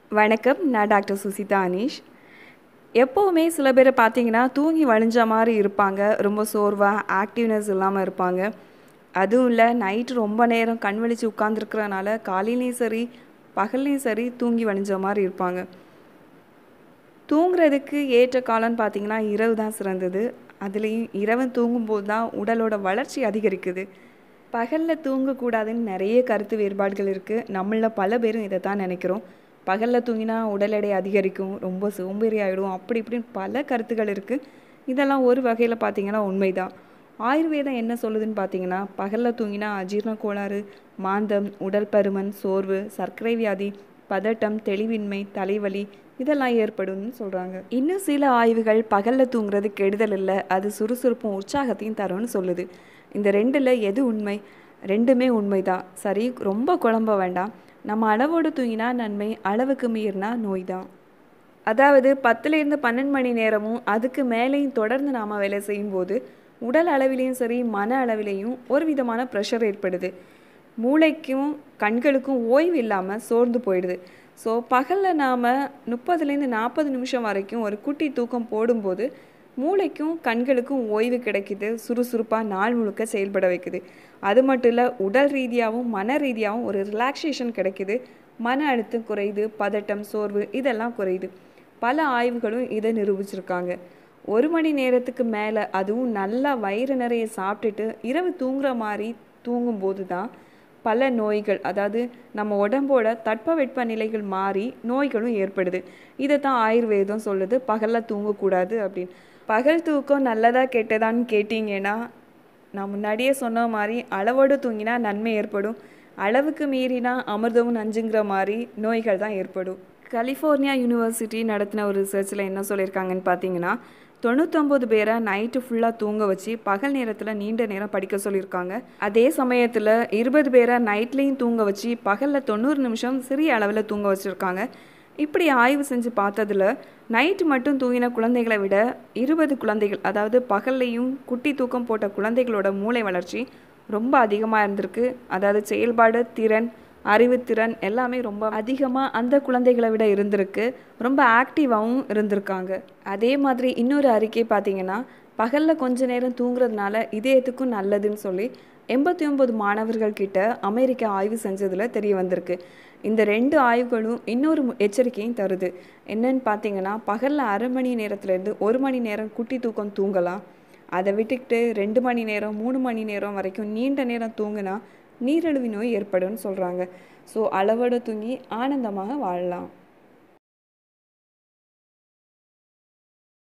வணக்கம் நான் டாக்டர் சுசிதா அனீஷ் எப்போவுமே சில பேரை பார்த்தீங்கன்னா தூங்கி வழிஞ்ச மாதிரி இருப்பாங்க ரொம்ப சோர்வாக ஆக்டிவ்னஸ் இல்லாமல் இருப்பாங்க அதுவும் இல்லை நைட்டு ரொம்ப நேரம் கண் விழிச்சு உட்காந்துருக்கிறனால காலையிலையும் சரி பகல்லையும் சரி தூங்கி வழிஞ்ச மாதிரி இருப்பாங்க தூங்குறதுக்கு ஏற்ற காலம்னு பார்த்தீங்கன்னா இரவு தான் சிறந்தது அதுலேயும் இரவு தூங்கும்போது தான் உடலோட வளர்ச்சி அதிகரிக்குது பகலில் தூங்கக்கூடாதுன்னு நிறைய கருத்து வேறுபாடுகள் இருக்குது நம்மள பல பேரும் இதை தான் நினைக்கிறோம் பகலில் தூங்கினா உடல் எடை அதிகரிக்கும் ரொம்ப சோம்பேறி ஆகிடும் அப்படி இப்படின்னு பல கருத்துகள் இருக்குது இதெல்லாம் ஒரு வகையில் பார்த்தீங்கன்னா உண்மைதான் ஆயுர்வேதம் என்ன சொல்லுதுன்னு பார்த்தீங்கன்னா பகலில் தூங்கினா அஜீரண கோளாறு மாந்தம் உடல் பருமன் சோர்வு சர்க்கரை வியாதி பதட்டம் தெளிவின்மை தலைவலி இதெல்லாம் ஏற்படும்னு சொல்கிறாங்க இன்னும் சில ஆய்வுகள் பகலில் தூங்குறது கெடுதல் இல்லை அது சுறுசுறுப்பும் உற்சாகத்தையும் தரும்னு சொல்லுது இந்த ரெண்டில் எது உண்மை ரெண்டுமே உண்மைதான் சரி ரொம்ப குழம்ப வேண்டாம் நம்ம அளவோடு தூங்கினா நன்மை அளவுக்கு மீறினா நோய் தான் அதாவது பத்துலேருந்து பன்னெண்டு மணி நேரமும் அதுக்கு மேலேயும் தொடர்ந்து நாம் வேலை செய்யும்போது உடல் அளவிலையும் சரி மன அளவிலையும் ஒரு விதமான ப்ரெஷர் ஏற்படுது மூளைக்கும் கண்களுக்கும் ஓய்வு இல்லாமல் சோர்ந்து போயிடுது ஸோ பகலில் நாம் முப்பதுலேருந்து நாற்பது நிமிஷம் வரைக்கும் ஒரு குட்டி தூக்கம் போடும்போது மூளைக்கும் கண்களுக்கும் ஓய்வு கிடைக்குது சுறுசுறுப்பாக நாள் முழுக்க செயல்பட வைக்குது அது மட்டும் இல்லை உடல் ரீதியாகவும் மன ரீதியாகவும் ஒரு ரிலாக்ஸேஷன் கிடைக்குது மன அழுத்தம் குறையுது பதட்டம் சோர்வு இதெல்லாம் குறையுது பல ஆய்வுகளும் இதை நிரூபிச்சிருக்காங்க ஒரு மணி நேரத்துக்கு மேலே அதுவும் நல்லா வயிறு நிறைய சாப்பிட்டுட்டு இரவு தூங்குற மாதிரி தூங்கும்போது தான் பல நோய்கள் அதாவது நம்ம உடம்போட தட்பவெட்ப நிலைகள் மாறி நோய்களும் ஏற்படுது இதை தான் ஆயுர்வேதம் சொல்லுது பகலில் தூங்கக்கூடாது அப்படின்னு பகல் தூக்கம் நல்லதா கெட்டதான்னு கேட்டிங்கன்னா நான் முன்னாடியே சொன்ன மாதிரி அளவோடு தூங்கினா நன்மை ஏற்படும் அளவுக்கு மீறினா அமிர்தமும் நஞ்சுங்கிற மாதிரி நோய்கள் தான் ஏற்படும் கலிஃபோர்னியா யூனிவர்சிட்டி நடத்தின ஒரு ரிசர்ச்சில் என்ன சொல்லியிருக்காங்கன்னு பார்த்தீங்கன்னா தொண்ணூத்தொம்பது பேரை நைட்டு ஃபுல்லாக தூங்க வச்சு பகல் நேரத்தில் நீண்ட நேரம் படிக்க சொல்லியிருக்காங்க அதே சமயத்தில் இருபது பேரை நைட்லேயும் தூங்க வச்சு பகலில் தொண்ணூறு நிமிஷம் சிறிய அளவில் தூங்க வச்சுருக்காங்க இப்படி ஆய்வு செஞ்சு பார்த்ததுல நைட்டு மட்டும் தூங்கின குழந்தைகளை விட இருபது குழந்தைகள் அதாவது பகல்லையும் குட்டி தூக்கம் போட்ட குழந்தைகளோட மூளை வளர்ச்சி ரொம்ப அதிகமாக இருந்திருக்கு அதாவது செயல்பாடு திறன் அறிவுத்திறன் எல்லாமே ரொம்ப அதிகமாக அந்த குழந்தைகளை விட இருந்திருக்கு ரொம்ப ஆக்டிவாகவும் இருந்திருக்காங்க அதே மாதிரி இன்னொரு அறிக்கை பார்த்தீங்கன்னா பகலில் கொஞ்ச நேரம் தூங்குறதுனால இதயத்துக்கும் நல்லதுன்னு சொல்லி எண்பத்தி ஒம்பது மாணவர்கள் கிட்ட அமெரிக்கா ஆய்வு செஞ்சதில் தெரிய வந்திருக்கு இந்த ரெண்டு ஆய்வுகளும் இன்னொரு எச்சரிக்கையும் தருது என்னன்னு பார்த்தீங்கன்னா பகலில் அரை மணி நேரத்துலேருந்து ஒரு மணி நேரம் குட்டி தூக்கம் தூங்கலாம் அதை விட்டுக்கிட்டு ரெண்டு மணி நேரம் மூணு மணி நேரம் வரைக்கும் நீண்ட நேரம் தூங்கினா நீரிழிவு நோய் ஏற்படும்னு சொல்கிறாங்க ஸோ அளவோடு தூங்கி ஆனந்தமாக வாழலாம்